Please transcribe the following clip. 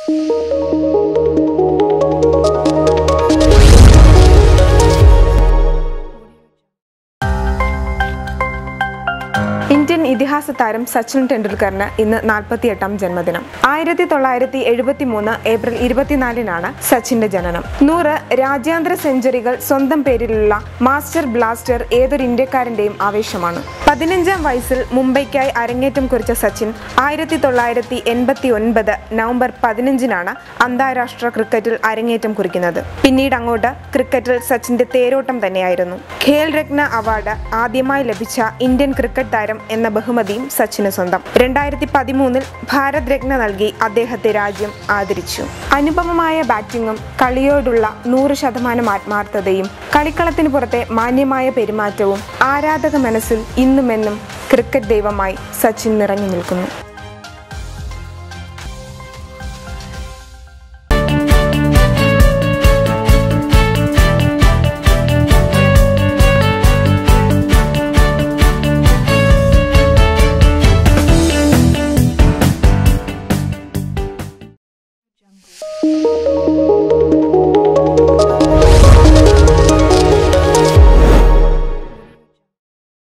Indian ഇതിഹാസ താരം സച്ചിൻ ടെണ്ടുൽക്കറിന് ഇന്ന് നാൽപ്പത്തിയെട്ടാം ജന്മദിനം ആയിരത്തി തൊള്ളായിരത്തി എഴുപത്തി മൂന്ന് ഏപ്രിൽ ഇരുപത്തിനാലിനാണ് സച്ചിന്റെ ജനനം നൂറ് രാജ്യാന്തര സെഞ്ചുറികൾ സ്വന്തം പേരിലുള്ള മാസ്റ്റർ ബ്ലാസ്റ്റർ ഏതൊരു ഇന്ത്യക്കാരന്റെയും ആവേശമാണ് പതിനഞ്ചാം വയസ്സിൽ മുംബൈക്കായി അരങ്ങേറ്റം കുറിച്ച സച്ചിൻ ആയിരത്തി തൊള്ളായിരത്തി എൺപത്തി ഒൻപത് നവംബർ പതിനഞ്ചിനാണ് അന്താരാഷ്ട്ര ക്രിക്കറ്റിൽ അരങ്ങേറ്റം കുറിക്കുന്നത് പിന്നീട് അങ്ങോട്ട് ക്രിക്കറ്റിൽ സച്ചിന്റെ തേരോട്ടം തന്നെയായിരുന്നു ഖേൽ രത്ന അവാർഡ് ആദ്യമായി ലഭിച്ച ഇന്ത്യൻ ക്രിക്കറ്റ് താരം എന്ന ബഹുമതിയും സച്ചിന് സ്വന്തം രണ്ടായിരത്തി പതിമൂന്നിൽ ഭാരത് രത്ന നൽകി അദ്ദേഹത്തെ രാജ്യം ആദരിച്ചു അനുപമമായ ബാറ്റിംഗും കളിയോടുള്ള നൂറ് ശതമാനം ആത്മാർത്ഥതയും കളിക്കളത്തിന് പുറത്തെ മാന്യമായ പെരുമാറ്റവും ആരാധക മനസ്സിൽ ഇന്നുമെന്നും ക്രിക്കറ്റ് ദൈവമായി സച്ചിൻ നിറഞ്ഞു നിൽക്കുന്നു